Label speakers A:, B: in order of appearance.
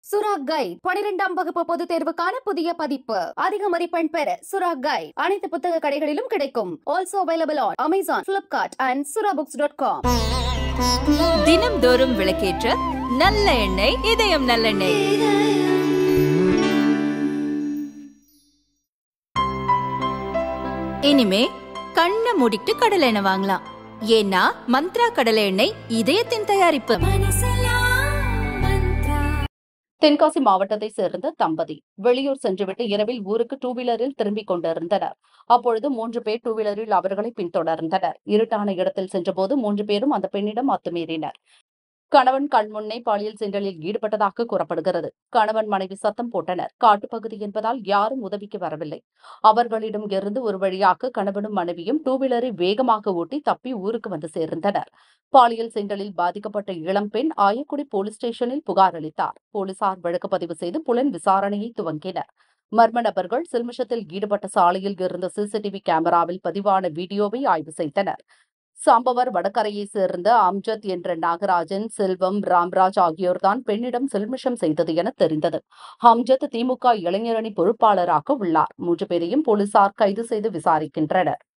A: சுரா கைட் பனிரெண்டாம் வகுப்பு பொதுத் தேர்வுக்கான புதிய பதிப்பு அதிக மதிப்பெண் பெற சுரா கைட் அனைத்து புத்தக கடைகளிலும் கிடைக்கும் also available on Amazon Flipkart and Sura books dot com
B: தினம்தோறும் விளக்கேற்ற நல்ல எண்ணெய் இதயம் நல்லெண்ணெய் இனிமே கண்ணை மூடிட்டு கடலை எண்ணெய் வாங்கலாம் ஏன்னா மந்த்ரா கடலை எண்ணெய் இதயத்தின் தயாரிப்பு
A: தென்காசி மாவட்டத்தை சேர்ந்த தம்பதி வெளியூர் சென்றுவிட்டு இரவில் ஊருக்கு டூ வீலரில் திரும்பிக் கொண்டிருந்தனர் அப்பொழுது மூன்று பேர் டூ வீலரில் அவர்களை பின்தொடர்ந்தனர் இருட்டான இடத்தில் சென்றபோது மூன்று பேரும் அந்த பெண்ணிடம் அத்துமீறினர் கணவன் கண்முன்னே பாலியல் சீண்டலில் ஈடுபட்டதாக கூறப்படுகிறது கணவன் மனைவி சத்தம் போட்டனர் காட்டுப்பகுதி என்பதால் யாரும் உதவிக்கு வரவில்லை அவர்களிடம் இருந்து ஒரு வழியாக கணவனும் மனைவியும் டூ வீலரை வேகமாக ஓட்டி தப்பி ஊருக்கு வந்து சேர்ந்தனர் பாலியல் சீண்டலில் பாதிக்கப்பட்ட இளம்பெண் ஆயக்குடி போலீஸ் ஸ்டேஷனில் புகார் அளித்தார் போலீசார் வழக்கு பதிவு செய்து புலன் விசாரணையை துவங்கினர் மர்ம நபர்கள் சில்மிஷத்தில் ஈடுபட்ட சாலையில் இருந்த சிசிடிவி கேமராவில் பதிவான வீடியோவை ஆய்வு செய்தனர் சாம்பவர் வடகரையைச் சேர்ந்த அம்ஜத் என்ற நாகராஜன் செல்வம் ராம்ராஜ் ஆகியோர்தான் பெண்ணிடம் சில்மிஷம் செய்தது என தெரிந்தது அம்ஜத் திமுக இளைஞரணி பொறுப்பாளராக உள்ளார் மூன்று பேரையும் போலீசார் கைது செய்து விசாரிக்கின்றனர்